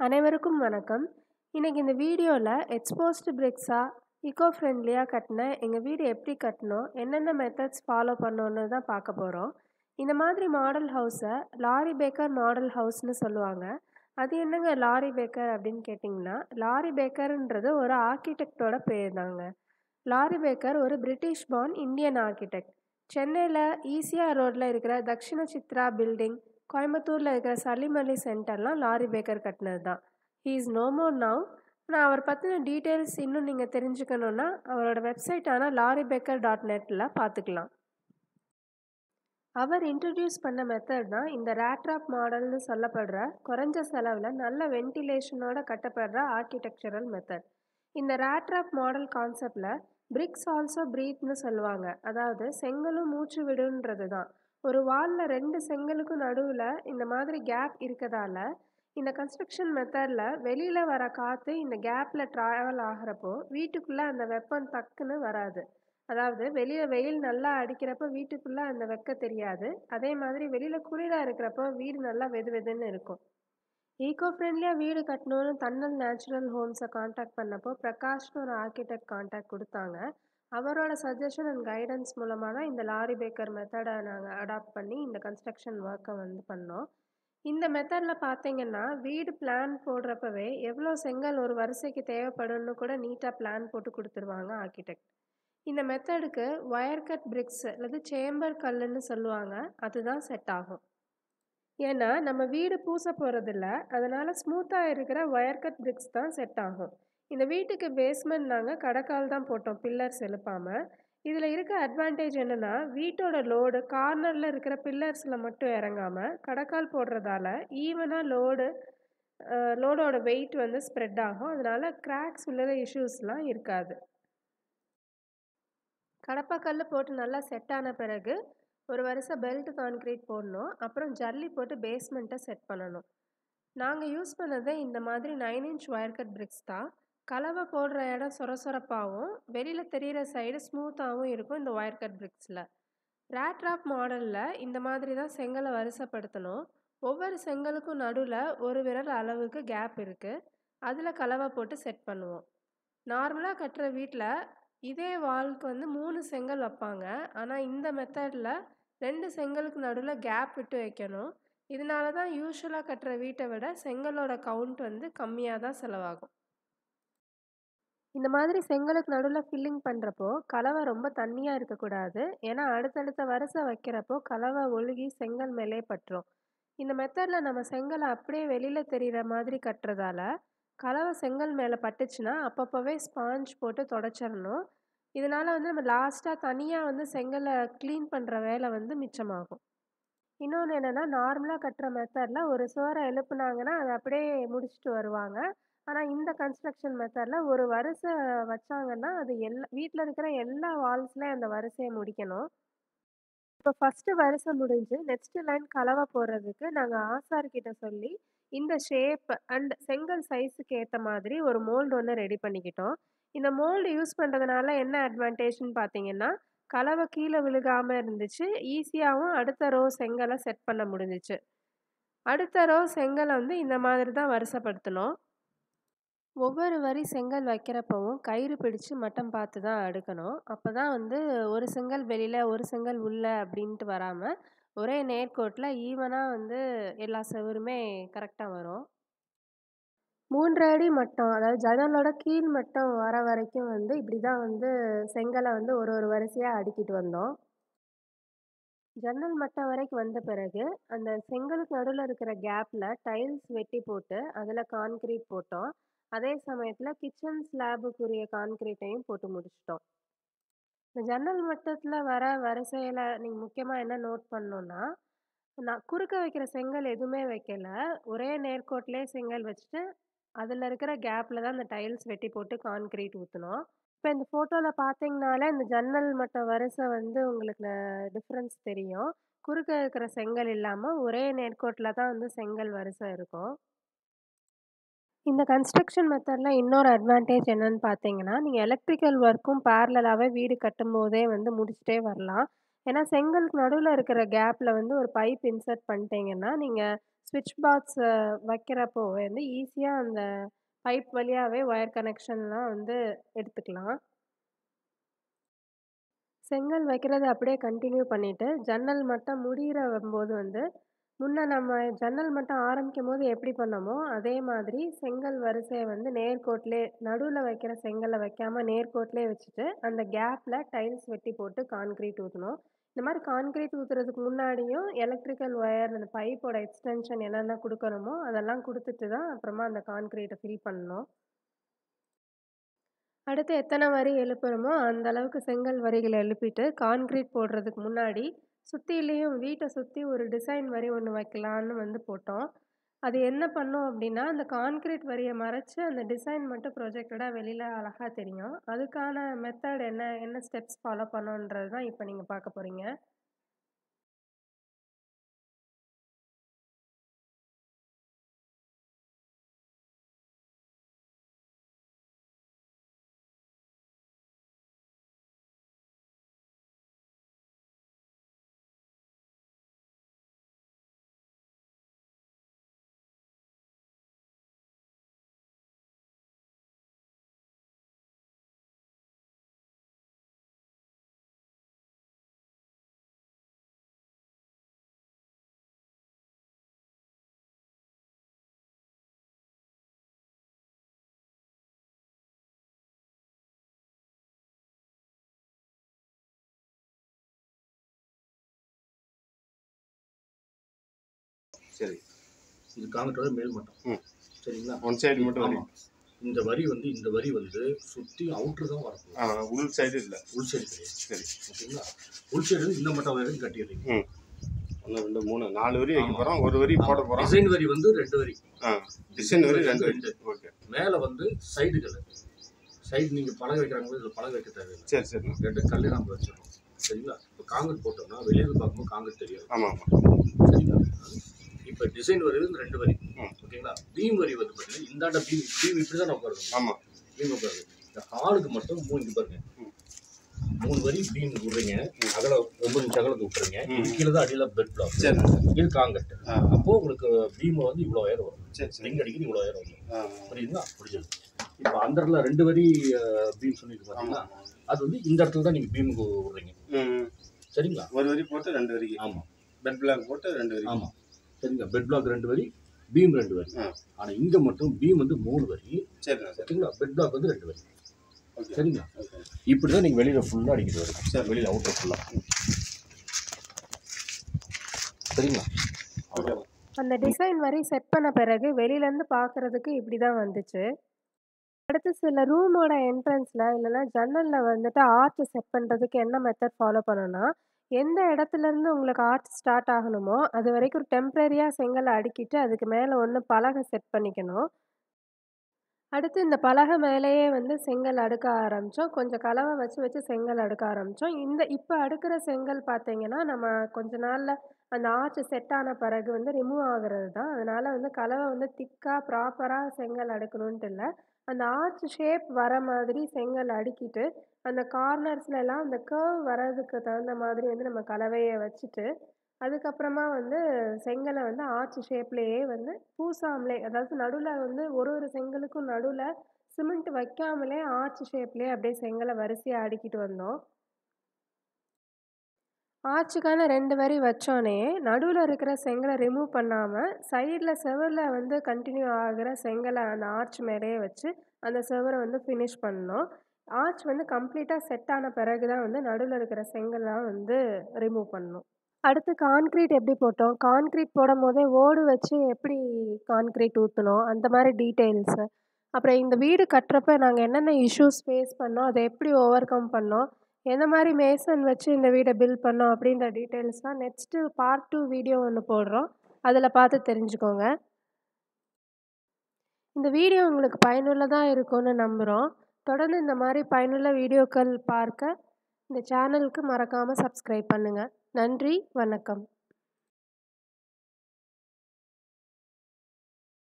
அனைவருக்கும் வணக்கம் இன்னைக்கு இந்த வீடியோவில் எக்ஸ்போஸ்டு பிரிக்ஸா இக்கோ ஃப்ரெண்ட்லியாக கட்டின எங்கள் வீடு எப்படி கட்டணும் என்னென்ன மெத்தட்ஸ் ஃபாலோ பண்ணணுன்னு தான் பார்க்க போகிறோம் இந்த மாதிரி மாடல் ஹவுஸை லாரி பேக்கர் மாடல் ஹவுஸ்னு சொல்லுவாங்க அது என்னங்க லாரி பேக்கர் அப்படின்னு கேட்டிங்கன்னா லாரி பேக்கர்ன்றது ஒரு ஆர்கிடெக்டோட பேர் தாங்க லாரி பேக்கர் ஒரு பிரிட்டிஷ் பார்ன் இந்தியன் ஆர்கிடெக்ட் சென்னையில் ஈசிஆர் ரோட்டில் இருக்கிற தக்ஷிண சித்ரா பில்டிங் கோயம்புத்தூரில் இருக்கிற சலிமலி சென்டர்லாம் லாரி பேக்கர் கட்டினது தான் he is no more now நான் அவர் பற்றின டீட்டெயில்ஸ் இன்னும் நீங்கள் தெரிஞ்சுக்கணுன்னா அவரோட வெப்சைட்டான லாரி பேக்கர் டாட் நெட்டில் பார்த்துக்கலாம் அவர் இன்ட்ரடியூஸ் பண்ண மெத்தட் தான் இந்த ரேட்ராப் மாடல்னு சொல்லப்படுற குறைஞ்ச செலவில் நல்ல வென்டிலேஷனோட கட்டப்படுற ஆர்கிடெக்சரல் மெத்தட் இந்த ரேட்ராப் மாடல் கான்செப்டில் பிரிக்ஸ் ஆல்சோ ப்ரீத்னு சொல்லுவாங்க அதாவது செங்கலும் மூச்சு விடுன்றது தான் ஒரு வாலில் ரெண்டு செங்கலுக்கும் நடுவில் இந்த மாதிரி கேப் இருக்கதால இந்த கன்ஸ்ட்ரக்ஷன் மெத்தடில் வெளியில் வர காற்று இந்த கேப்பில் ட்ராவல் ஆகிறப்போ வீட்டுக்குள்ளே அந்த வெப்பம் டக்குன்னு வராது அதாவது வெளியில் வெயில் நல்லா அடிக்கிறப்போ வீட்டுக்குள்ளே அந்த வெக்க தெரியாது அதே மாதிரி வெளியில் குளிராக இருக்கிறப்போ வீடு நல்லா வெது வெதுன்னு இருக்கும் ஈகோ ஃப்ரெண்ட்லியாக வீடு கட்டணும்னு தன்னல் நேச்சுரல் ஹோம்ஸை காண்டாக்ட் பண்ணப்போ பிரகாஷ்னு ஒரு ஆர்கிடெக்ட் காண்டாக்ட் கொடுத்தாங்க அவரோட சஜஷன் அண்ட் கைடன்ஸ் மூலமாக தான் இந்த லாரி பேக்கர் மெத்தடை நாங்கள் அடாப்ட் பண்ணி இந்த கன்ஸ்ட்ரக்ஷன் ஒர்க்கை வந்து பண்ணோம் இந்த மெத்தடில் பார்த்தீங்கன்னா வீடு பிளான் போடுறப்பவே எவ்வளோ செங்கல் ஒரு வரிசைக்கு தேவைப்படும்னு கூட நீட்டாக பிளான் போட்டு கொடுத்துருவாங்க ஆர்கிடெக்ட் இந்த மெத்தடுக்கு ஒயர் கட் பிரிக்ஸ் அல்லது சேம்பர் கல்லுன்னு சொல்லுவாங்க அதுதான் செட் ஆகும் ஏன்னா நம்ம வீடு பூச போகிறதில்ல அதனால் ஸ்மூத்தாக இருக்கிற ஒயர் கட் பிரிக்ஸ் தான் செட் ஆகும் இந்த வீட்டுக்கு பேஸ்மெண்ட் நாங்கள் கடக்கால் தான் போட்டோம் பில்லர்ஸ் எழுப்பாமல் இதில் இருக்க அட்வான்டேஜ் என்னென்னா வீட்டோட லோடு கார்னரில் இருக்கிற பில்லர்ஸில் மட்டும் இறங்காமல் கடக்கால் போடுறதால ஈவனாக லோடு லோடோட வெயிட் வந்து ஸ்ப்ரெட் ஆகும் அதனால் கிராக்ஸ் உள்ள இஷ்யூஸ்லாம் இருக்காது கடப்பாக்கல் போட்டு நல்லா செட் ஆன பிறகு ஒரு வருஷம் பெல்ட் கான்க்ரீட் போடணும் அப்புறம் ஜல்லி போட்டு பேஸ்மெண்ட்டை செட் பண்ணணும் நாங்கள் யூஸ் பண்ணது இந்த மாதிரி nine inch wire cut bricks தான் கலவை போடுற இடம் சொர சொரப்பாகவும் வெளியில் தெரிகிற சைடு ஸ்மூத்தாகவும் இருக்கும் இந்த ஒயர் கட் பிரிக்ஸில் ரேட்ராப் மாடலில் இந்த மாதிரி தான் செங்கலை வரிசைப்படுத்தணும் ஒவ்வொரு செங்கலுக்கும் நடுவில் ஒரு விரல் அளவுக்கு கேப் இருக்குது அதில் கலவை போட்டு செட் பண்ணுவோம் நார்மலாக கட்டுற வீட்டில் இதே வால்க்கு வந்து மூணு செங்கல் வைப்பாங்க ஆனால் இந்த மெத்தடில் ரெண்டு செங்கலுக்கு நடுவில் கேப் விட்டு வைக்கணும் இதனால தான் யூஸ்வலாக கட்டுற வீட்டை விட செங்கலோட கவுண்ட் வந்து கம்மியாக தான் செலவாகும் இந்த மாதிரி செங்கலுக்கு நடுவில் ஃபில்லிங் பண்ணுறப்போ கலவை ரொம்ப தண்ணியாக இருக்கக்கூடாது ஏன்னா அடுத்தடுத்த வரிசை வைக்கிறப்போ கலவை ஒழுகி செங்கல் மேலே பட்டுரும் இந்த மெத்தடில் நம்ம செங்கலை அப்படியே வெளியில் தெரிகிற மாதிரி கட்டுறதால கலவை செங்கல் மேலே பட்டுச்சுன்னா அப்பப்போவே ஸ்பாஞ்ச் போட்டு தொடச்சிடணும் இதனால் வந்து நம்ம லாஸ்ட்டாக தனியாக வந்து செங்கலை க்ளீன் பண்ணுற வேலை வந்து மிச்சமாகும் இன்னொன்று என்னென்னா நார்மலாக கட்டுற மெத்தடில் ஒரு சுவரை எழுப்புனாங்கன்னா அதை அப்படியே முடிச்சுட்டு வருவாங்க ஆனால் இந்த கன்ஸ்ட்ரக்ஷன் மெத்தடில் ஒரு வரிசை வச்சாங்கன்னா அது எல்லா வீட்டில் இருக்கிற எல்லா வால்ஸ்லேயும் அந்த வரிசையை முடிக்கணும் இப்போ ஃபஸ்ட்டு வரிசை முடிஞ்சு நெக்ஸ்ட்டு லைன் கலவை போடுறதுக்கு நாங்கள் ஆசார்கிட்ட சொல்லி இந்த ஷேப் அண்ட் செங்கல் சைஸுக்கு ஏற்ற மாதிரி ஒரு மோல்டு ஒன்று ரெடி பண்ணிக்கிட்டோம் இந்த மோல்டு யூஸ் பண்ணுறதுனால என்ன அட்வான்டேஜ்னு பார்த்தீங்கன்னா கலவை கீழே விழுகாமல் இருந்துச்சு ஈஸியாகவும் அடுத்த ரோ செங்கலை செட் பண்ண முடிஞ்சிச்சு அடுத்த ரோ செங்கலை வந்து இந்த மாதிரி தான் வரிசைப்படுத்தணும் ஒவ்வொரு வரி செங்கல் வைக்கிறப்பவும் கயிறு பிடிச்சு மட்டம் பார்த்து தான் அடுக்கணும் அப்போ தான் வந்து ஒரு செங்கல் வெளியில் ஒரு செங்கல் உள்ள அப்படின்ட்டு வராமல் ஒரே நேர்கோட்டில் ஈவனாக வந்து எல்லா செவருமே கரெக்டாக வரும் மூன்று அடி மட்டம் அதாவது ஜன்னலோட கீழ் மட்டம் வர வரைக்கும் வந்து இப்படி தான் வந்து செங்கலை வந்து ஒரு ஒரு வரிசையாக அடுக்கிட்டு வந்தோம் ஜன்னல் மட்டம் வரைக்கும் வந்த பிறகு அந்த செங்கலுக்கு நடுவில் இருக்கிற கேப்பில் டைல்ஸ் வெட்டி போட்டு அதில் கான்க்ரீட் போட்டோம் அதே சமயத்தில் கிச்சன் ஸ்லாபுக்குரிய கான்க்ரீட்டையும் போட்டு முடிச்சிட்டோம் இந்த ஜன்னல் மட்டத்தில் வர வரிசையில் நீங்கள் முக்கியமாக என்ன நோட் பண்ணோன்னா நான் குறுக்க வைக்கிற செங்கல் எதுவுமே வைக்கல ஒரே நேர்கோட்டிலே செங்கல் வச்சுட்டு அதில் இருக்கிற கேப்பில் தான் இந்த டைல்ஸ் வெட்டி போட்டு கான்க்ரீட் ஊற்றினோம் இப்போ இந்த ஃபோட்டோவில் பார்த்தீங்கனாலே இந்த ஜன்னல் மட்ட வரிசை வந்து உங்களுக்கு டிஃப்ரென்ஸ் தெரியும் குறுக்க இருக்கிற செங்கல் இல்லாமல் ஒரே நேர்கோட்டில் தான் வந்து செங்கல் வரிசை இருக்கும் இந்த கன்ஸ்ட்ரக்ஷன் மெத்தடில் இன்னொரு அட்வான்டேஜ் என்னன்னு பார்த்தீங்கன்னா நீங்கள் எலக்ட்ரிக்கல் ஒர்க்கும் பேரலாகவே வீடு கட்டும்போதே வந்து முடிச்சுட்டே வரலாம் ஏன்னா செங்கலுக்கு நடுவுல இருக்கிற கேப்ல வந்து ஒரு பைப் இன்சர்ட் பண்ணிட்டீங்கன்னா, நீங்க ஸ்விட்ச் பாக்ஸ் வைக்கிறப்போ வந்து ஈஸியா அந்த பைப் வழியாவே ஒயர் கனெக்ஷன்லாம் வந்து எடுத்துக்கலாம். செங்கல் வைக்கிறத அப்படியே கன்டின்யூ பண்ணிட்டு, ஜன்னல் மட்டம் முடியிறம்போது வந்து, முன்ன நம்ம ஜன்னல் மட்டம் ஆரம்பிக்கும்போது எப்படி பண்ணோமோ, அதே மாதிரி செங்கல் வரிசைய வந்து நேர்கோட்டிலே நடுவுல வைக்கிற செங்கல்ல வைக்காம நேர்கோட்டிலே வச்சுட்டு, அந்த கேப்ல டைல்ஸ் வெட்டி போட்டு கான்கிரீட் ஊத்தணும். இந்த மாரி கான்கிரீட் ஊத்துறதுக்கு முன்னாடியும் எலக்ட்ரிக்கல் ஒயர் அந்த பைப்போட எக்ஸ்டென்ஷன் என்னென்ன குடுக்கணுமோ, அதெல்லாம் குடுத்துட்டு தான் அப்புறமா அந்த கான்கிரீட்ட ஃபில் பண்ணணும். அடுத்து எத்தன வரி எழுப்புறோமோ, அந்த அளவுக்கு செங்கல் வரிகள எழுப்பிட்டு, கான்கிரீட் போடுறதுக்கு முன்னாடி, சுத்திலையும் வீட்ட சுத்தி ஒரு டிசைன் வரி ஒண்ணு வைக்கலான்னு வந்து போட்டோம். அது என்ன பண்ணும் அப்டின்னா, அந்த கான்கிரீட் வரிய மறைச்சு, அந்த டிசைன் மட்டும் ப்ரொஜெக்டடா வெளில அழகா தெரியும். அதுக்கான மெத்தட் என்ன, என்ன ஸ்டெப்ஸ் ஃபாலோ பண்ணணுன்றது தான் இப்ப நீங்க பார்க்க போறீங்க. சரி இது காங்கிரீட்டோட மேல் மட்டம் ம். சரிங்களா ஒன் சைடு மட்டும் வரி ஆமா. இந்த வரி வந்து இந்த வரி வந்து சுற்றி அவுட்ரு தான் வரப்போகுது ஆ உள் சைடு இல்லை உள் சைடு கிடையாது சரி ஓகேங்களா உள் சைடு வந்து இந்த மட்டம் வரைக்கும் கட்டிடுறீங்க ம் ஒன்று ரெண்டு மூணு நாலு வரி வைக்க ஆமா. போகிறோம் ஒரு வரி போட போகிறோம் டிசைன் வரி வந்து ரெண்டு வரி ஆ டிசைன் வரி ரெண்டு வரி ரெண்டு. ஓகே மேலே வந்து சைடுகள் சைடு நீங்கள் பலகை வைக்கிறாங்க இதில் பலகை வைக்க தேவையில்லை சரி சரி ரெண்டு கல்லே நம்ம வச்சிடணும் சரிங்களா இப்போ காங்கிரீட் போட்டோம்னா வெளியில பார்க்கும்போது காங்கிரீட் தெரியாது ஆமாம் ஆமாம் சரிங்களா இப்போ டிசைன் வரி வந்து ரெண்டு வரி ம். ஓகேங்களா பீம் வரி வந்து பார்த்தீங்கன்னா இந்தாண்ட பீம் பீம் இப்படி தான் உட்காருங்க ஆமாம் பீம் உட்காருங்க இந்த ஹாலுக்கு மட்டும் மூணு இங்க பாருங்க ம். மூணு வரி பீம் விடுறீங்க அகல ஒன்பது இன்ச் அகலத்துக்கு விட்டுறீங்க ம். இது கீழே தான் அடியில் பெட் பிளாக் சரி இது காங்கிரீட் ஆ அப்போ உங்களுக்கு பீம் வந்து இவ்வளோ உயரம் வரும் சரி சரி ரிங் அடிக்கிறது இவ்வளோ உயரம் வரும் ஆ புரியுதுங்களா புரிஞ்சது இப்போ அந்த இடத்துல ரெண்டு வரி பீம் சொல்லிட்டு பார்த்தீங்கன்னா ஆமாம் அது வந்து இந்த இடத்துல தான் நீங்கள் பீமுக்கு விடுறீங்க ம் சரிங்களா ஒரு வரி போட்டு ரெண்டு வரிக்கு ஆமாம் பெட் பிளாக் போட்டு ரெண்டு வரி ஆமாம் சரிங்களா பெட் பிளாக் ரெண்டு வரி பீம் ரெண்டு வரி ஆ ஆனால் இங்கே மட்டும் பீம் வந்து மூணு வரி சரிண்ணா சரி ஓகேங்களா பெட் பிளாக் வந்து ரெண்டு வரி ஓகே சரிங்களா ஓகே இப்படி தான் நீங்கள் வெளியில் ஃபுல்லாக அடிக்கிறது வரும் சரி. வெளியில் அவுட்டர் ஃபுல்லாக சரிங்களா ஓகே அந்த டிசைன் வரி செட் பண்ண பிறகு வெளியிலேருந்து பார்க்கறதுக்கு இப்படி தான் வந்துச்சு. அடுத்து சில ரூமோட என்ட்ரன்ஸ்ல இல்லன்னா ஜன்னல்ல வந்துட்டு ஆர்ச் செட் பண்றதுக்கு என்ன மெத்தட் ஃபாலோ பண்ணணும்னா, எந்த இடத்துலருந்து உங்களுக்கு ஆர்ச் ஸ்டார்ட் ஆகணுமோ, அது வரைக்கும் டெம்பரரியா செங்கல அடுக்கிட்டு, அதுக்கு மேல ஒண்ணு பலகை செட் பண்ணிக்கணும். அடுத்து இந்த பலகை மேலேயே வந்து செங்கல் அடுக்க ஆரம்பிச்சோம். கொஞ்சம் கலவை வச்சு வச்சு செங்கல் அடுக்க ஆரம்பிச்சோம். இந்த இப்ப அடுக்குற செங்கல் பார்த்தீங்கன்னா, நம்ம கொஞ்ச நாள்ல அந்த ஆர்ச் செட் ஆன பிறகு வந்து ரிமூவ் ஆகுறது தான். அதனால வந்து கலவை வந்து திக்கா ப்ராப்பரா செங்கல் அடுக்கணுன்ட்டு இல்ல. அந்த ஆர்ச் ஷேப் வர மாதிரி செங்கல் அடுக்கிட்டு, அந்த கார்னர்ஸ்லலாம் அந்த கர்வ் வர்றதுக்கு தகுந்த மாதிரி வந்து நம்ம கலவைய வச்சுட்டு, அதுக்கப்புறமா வந்து செங்கல வந்து ஆர்ச் ஷேப்லயே வந்து பூசாமலே, அதாவது நடுவுல வந்து ஒரு ஒரு செங்கலுக்கும் நடுவுல சிமெண்ட் வைக்காமலே ஆர்ச் ஷேப்லயே அப்படியே செங்கல வரிசையா அடுக்கிட்டு வந்தோம். ஆர்ச்சுக்கான 2 வரி வச்சோனே, நடுவுல இருக்கிற செங்கல ரிமூவ் பண்ணாம, சைடுல செவுருல வந்து கன்டின்யூ ஆகுற செங்கல அந்த ஆர்ச் மேலேயே வச்சு, அந்த செவுர வந்து ஃபினிஷ் பண்ணோம். ஆர்ச் வந்து கம்ப்ளீட்டா செட் ஆன பிறகு தான் வந்து நடுவுல இருக்கிற செங்கல்லாம் வந்து ரிமூவ் பண்ணோம். அடுத்து கான்கிரீட் எப்படி போட்டோம்? கான்கிரீட் போடும்போதே ஓடு வச்சு எப்படி கான்கிரீட் ஊத்துனோம்? அந்த மாரி டீட்டெயில்ஸு. அப்புறம் இந்த வீடு கட்டுறப்ப நாங்க என்னென்ன இஷ்யூஸ் ஃபேஸ் பண்ணோம்? அத எப்படி ஓவர் கம் பண்ணோம்? எந்த மாரி மேசன் வச்சு இந்த வீட பில்ட் பண்ணோம்? அப்படின்ற டீட்டெயில்ஸ்லாம் நெக்ஸ்ட்டு பார்ட் 2 வீடியோ ஒண்ணு போடுறோம். அதுல பார்த்து தெரிஞ்சுக்கோங்க. இந்த வீடியோ உங்களுக்கு பயனுள்ளதா இருக்கும்னு நம்புறோம். தொடர்ந்து இந்த மாரி பயனுள்ள வீடியோக்கள் பார்க்க, இந்த சேனலுக்கு மறக்காம சப்ஸ்கிரைப் பண்ணுங்க. நன்றி, வணக்கம்.